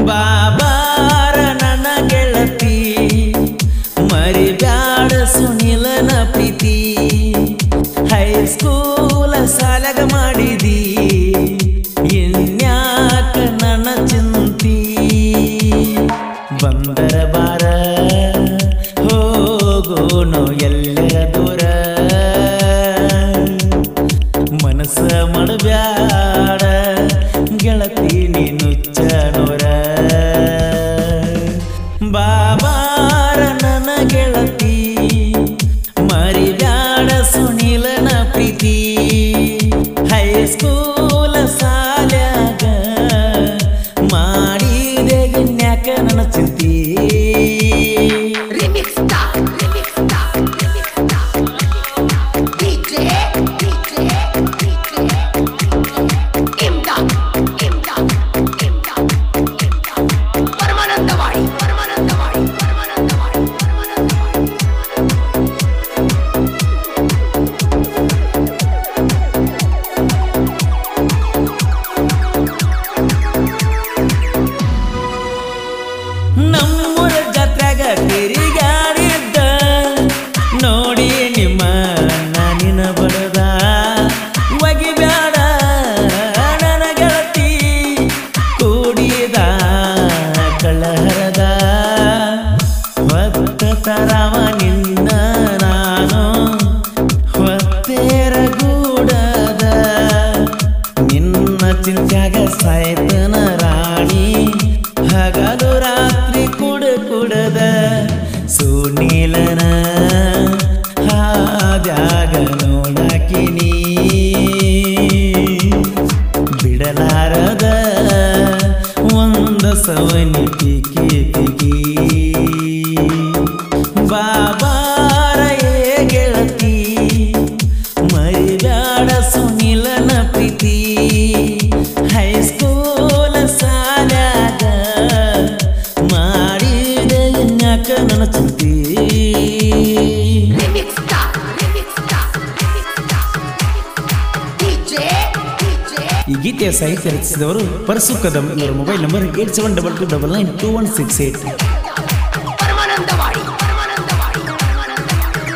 ಬಾಬಾರ ನನ್ನ ಗೆಳತಿ ಮರಿಬ್ಯಾಡ ಸುನಿಲನ ಪ್ರೀತಿ ಹೈಸ್ಕೂಲ ಸಾಲಗ ಮಾಡಿದಿ ಇನ್ಯಾಕ ನನ್ನ ಚಿಂತಿ ಬಂದರ ಬಾರ ಹೋಗೋನು ಎಲ್ಲರ ದೂರ ಮನಸ್ಸ ಮಾಡಬ್ಯಾಡ ಗೆಳತಿ ನೀನು ಚನೋರ ಬಾಬಾರ ನನ್ನ ಗೆಳತಿ ಮರಿಬ್ಯಾಡ ಸುನಿಲನ ಪ್ರೀತಿ ಹೈಸ್ಕೂಲ ಸಾಲ್ಯಾಗ ಮಾಡಿದೆ ಇನ್ಯಾಕ ನನ್ನ ಚಿಂತಿ Remix star, remix star, remix star. DJ, DJ, DJ. Imdad, Imdad, Imdad, Imdad. Paramanandawadi Paramanandawadi Paramanandawadi Paramanandawadi ನಮ್ಮೂರ ಜಾತ್ರೆಗ ತಿರುಗಾಡಿದ್ದ ನೋಡಿ ನಿಮ್ಮ ನಾನಿನ ಬಡದ ಒಗಿಬ್ಯಾಡ ನನ್ನ ಗೆಳತಿ ಕೂಡಿದ ಕಳ್ಳಹರದ ಹೊತ್ತ ತರವ ನಿನ್ನ ನಾನು ಹೊತ್ತೇರ ಗೂಡದ ನಿನ್ನ ಚಿಂತ್ಯಾಗ ಸಾಯ್ತನ ರಾಣಿ ಹಗಲು ರಾತ್ರಿ ಕುಡ ಕುಡದ ಸುನೀಲನ ಹಾದ್ಯಾಗ ನೋಡಾಕಿನಿ ಬಿಡಲಾರದ ಒಂದ ಸವನಿ ಪಿಕಿ ಪಿಕಿ ಬಾಬಾರ ಏ ಗೆಳತಿ ಮರಿಬ್ಯಾಡ ಸುನಿಲನ ಪ್ರೀತಿ ಹೈಸ್ಕೂಲ ಸಾಲ್ಯಾಗ ಮಾಡಿದ ಇನ್ಯಾಕ ನನ್ನ ಚಿಂತಿ Remix star, remix star, remix star. DJ, DJ. ಈ ಗೀತೆಯ ಸಾಹಿತ್ಯ ರಚಿಸಿದವರು ಪರಸು ಕದಂ ಇವರ mobile number eight seven double two double nine two one six eight Paramanandawadi Paramanandawadi Paramanandawadi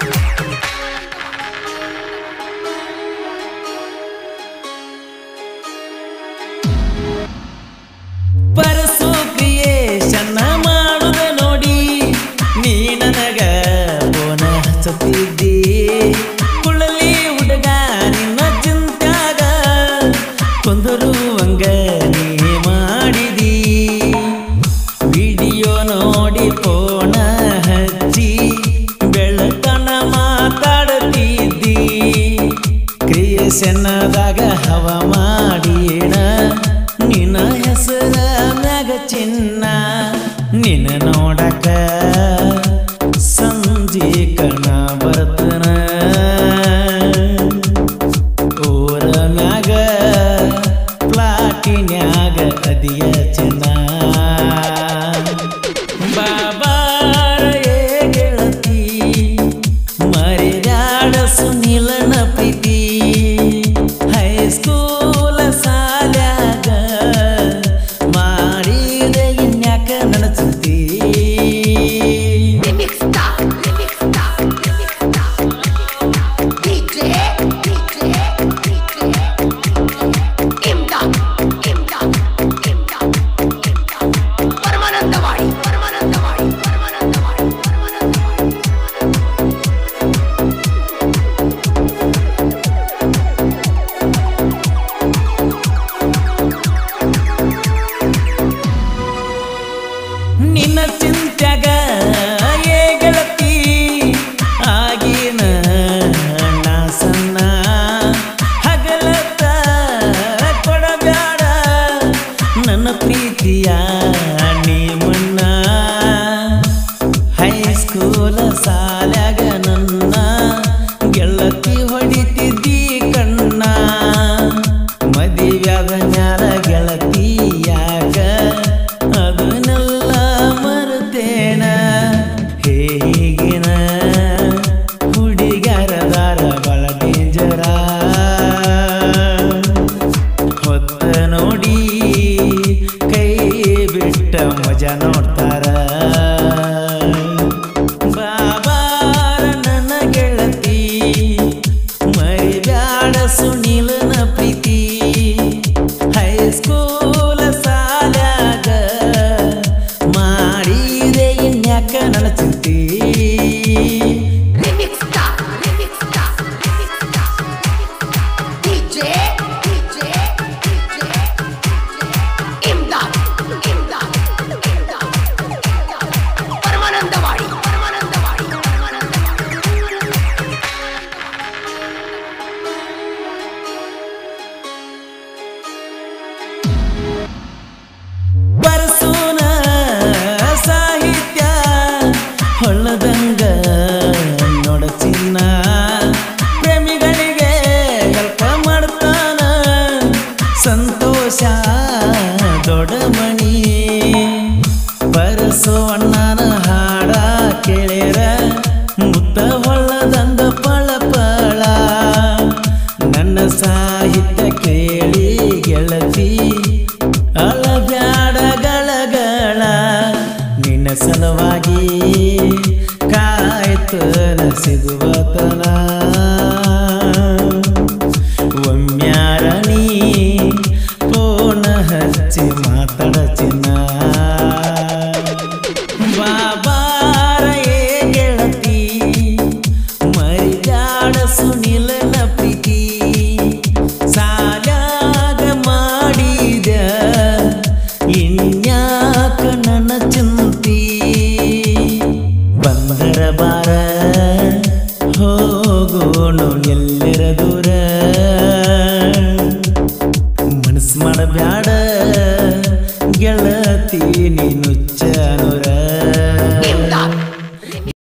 Parasu creation ಮಾಡುದ ನೋಡಿ ನೀ ನನಗ ಬೋನ ಹಚ್ಚುತ್ತಿದ್ದಿ ಕುಳಲಿ ಹುಡುಗ ನಿನ್ನ ಚಿಂತ್ಯಾಗ ಕೊಂದರುವಂಗ ನೀ ಮಾಡಿದಿ ವಿಡಿಯೋ ನೋಡಿ ಫೋನ ಹಚ್ಚಿ ಬೆಳಕನ ಮಾತಾಡ್ತಿದ್ದಿ ಕ್ರಿಯೇಷನ್ದಾಗ ಹವ ಮಾಡೀಣ ನಿನ್ನ ಹೆಸರ ಮ್ಯಾಗ ಚಿನ್ನ ನಿನ್ನ ನೋಡಕ ಸಂಜೆ ಕಣ ಬರ್ತನ ಊರ ಮ್ಯಾಗ ಪ್ಲಾಟಿನ್ಯಾಗ ಅದಿಯ ಚಿನ್ನ ಬಾಬಾರ ಏ ಗೆಳತಿ ಮರಿದಾಡ ಸುನಿಲನ ಪ್ರೀತಿ ಹೈಸ್ಕೂಲ ಸಾಲ್ಯಾಗ ಮಾಡಿದ ಇನ್ಯಾಕ ನನ್ನ ಚಿಂತಿ Remix star, remix star, remix star. DJ, DJ, DJ. Imdad, Imdad, Imdad, Imdad. Paramanandawadi Paramanandawadi Paramanandawadi Paramanandawadi ನಿನ್ನ ಚಿಂತ್ಯಾಗ ಏ ಗೆಳತಿ ಆಗಿನ ನಾ ಸಣ್ಣ ಹಗಲತ್ತ ಕೊಡಬ್ಯಾಡ ನನ್ನ ಪ್ರೀತಿಯ ನೀ ಮುನ್ನ ಹೈಸ್ಕೂಲ ಸಾಲ್ಯಾಗ ನನ್ನ ಗೆಳತಿ ಹೊಡಿತಿದ್ದಿ ಕಣ್ಣ ಮದಿವ್ಯಾದ ಮ್ಯಾಲ ಗೆಳತಿಯಾಗ ಅದನ್ನೆಲ್ಲ ಮರ್ತೇನ ಹೇಗಿನ ಹುಡುಗರದಾರ ಬಳ ಡೇಂಜರ ಹೊತ್ತ ನೋಡಿ ಕೈ ಬಿಟ್ಟ ಮಜಾ ನೋಡ್ತಾರ ಬಾಬಾರ ನನ್ನ ಗೆಳತಿ ಮರಿಬ್ಯಾಡ ಸುನಿಲನ ಪ್ರೀತಿ ಹೈಸ್ಕೂಲ ಸಾಲ್ಯಾಗ ಮಾಡಿದೆ ಇನ್ಯಾಕ ನನ್ನ ಚಿಂತಿ Remix star, remix star, remix star. DJ, DJ, DJ, Imdad, Imdad, Imdad, Paramanandawadi Paramanandawadi Paramanandawadi ಬರಸೂನ ಸಾಹಿತ್ಯ ಹೊಳ್ಳದಂಗ ನೋಡ ಚಿನ್ನ ಪ್ರೇಮಿಗಳಿಗೆ ಹೆಲ್ಪ್ ಮಾಡ್ತಾನ ಸಂತೋಷ ದೊಡ್ಡಮಣಿ ಬರಸೋ ಅಣ್ಣನ ಹಾಡ ಕೇಳಿರ ಮುತ್ತ ಹೊಳ್ಳದಂಗ ಪಳ ಪಳ ನನ್ನ ಸಾಹಿತ್ಯ ಕೇಳಿ ಗೆಳತಿ ಅಳಬ್ಯಾಡ ಗಳಗಳ ನಿನ್ನ ಸಲುವಾಗಿ ಕಾಯ್ತನ ಸಿಗುವತನ ಒಮ್ಮ್ಯಾರಣಿ ಫೋನ ಹಚ್ಚಿ ಮಾತಾಡ ಚಿನ್ನ ಬಾಬಾರ ಏ ಗೆಳತಿ ಮರಿಗಾಡ ಸುನಿಲನ ಪ್ರೀತಿ ಸಾಲಾಗ ಮಾಡಿದ ಇನ್ಯಾಕ ನನ್ನ ಚಿಂತಿ ಬಂದರ ಬಾರ ಹೋಗೋಣ ಎಲ್ಲರ ದೂರ ಮನಸ್ಸು ಮಾಡಬ್ಯಾಡ ಗೆಳತಿ ನೀನು